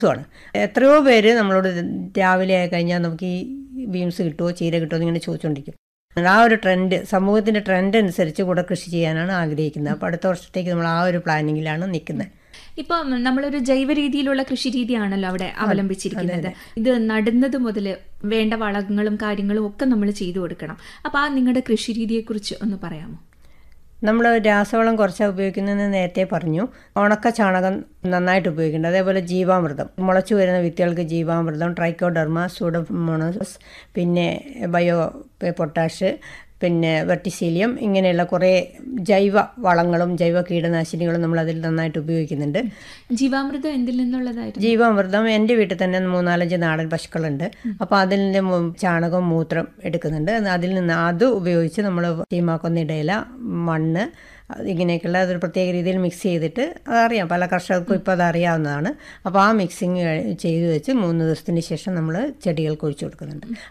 ആണ് എത്രയോ പേര് നമ്മളോട് രാവിലെ ആയി കഴിഞ്ഞാൽ നമുക്ക് ഈ ബീൻസ് കിട്ടുമോ ചീര കിട്ടുമോ എന്നിങ്ങനെ ചോദിച്ചുകൊണ്ടിരിക്കും ആ ഒരു ട്രെൻഡ് സമൂഹത്തിൻ്റെ ട്രെൻഡ് അനുസരിച്ച് കൂടെ കൃഷി ചെയ്യാനാണ് ആഗ്രഹിക്കുന്നത് അപ്പോൾ അടുത്ത വർഷത്തേക്ക് നമ്മൾ ആ ഒരു പ്ലാനിങ്ങിലാണ് നിൽക്കുന്നത് ഇപ്പം നമ്മളൊരു ജൈവ രീതിയിലുള്ള കൃഷി രീതിയാണല്ലോ അവിടെ അവലംബിച്ചിരിക്കുന്നത് ഇത് നടുന്നത് മുതൽ വേണ്ട വളങ്ങളും കാര്യങ്ങളും ഒക്കെ നമ്മൾ ചെയ്തു കൊടുക്കണം അപ്പൊ ആ നിങ്ങളുടെ കൃഷി രീതിയെക്കുറിച്ച് ഒന്ന് പറയാമോ നമ്മൾ രാസവളം കുറച്ചാണ് ഉപയോഗിക്കുന്നതെന്ന് നേരത്തെ പറഞ്ഞു ഉണക്ക ചാണകം നന്നായിട്ട് ഉപയോഗിക്കേണ്ടത് അതേപോലെ ജീവാമൃതം മുളച്ചു വരുന്ന വിത്തുകൾക്ക് ജീവാമൃതം ട്രൈക്കോഡർമ സൂഡോമോണോസ് പിന്നെ ബയോ പൊട്ടാഷ് പിന്നെ വെർട്ടിസീലിയം ഇങ്ങനെയുള്ള കുറേ ജൈവ വളങ്ങളും ജൈവ കീടനാശിനികളും നമ്മൾ അതിൽ നന്നായിട്ട് ഉപയോഗിക്കുന്നുണ്ട് ജീവാമൃതം എന്തിൽ നിന്നുള്ളതായിരുന്നു ജീവാമൃതം എൻ്റെ വീട്ടിൽ തന്നെ മൂന്നാലഞ്ച് നാടൻ പശുക്കളുണ്ട് അപ്പോൾ അതിൽ നിന്ന് മു- ചാണകം മൂത്രം എടുക്കുന്നുണ്ട് അതിൽ നിന്ന് അത് ഉപയോഗിച്ച് നമ്മൾ തീമാക്കൊന്ന ഇടയില മണ്ണ് ഇങ്ങനെയൊക്കെയുള്ള അതൊരു പ്രത്യേക രീതിയിൽ മിക്സ് ചെയ്തിട്ട് അതറിയാം പല കർഷകർക്കും ഇപ്പോൾ അത് അറിയാവുന്നതാണ് അപ്പോൾ ആ മിക്സിങ് ചെയ്ത് വെച്ച് മൂന്ന് ദിവസത്തിന് ശേഷം നമ്മൾ ചെടികൾക്ക് ഒഴിച്ചു കൊടുക്കുന്നുണ്ട്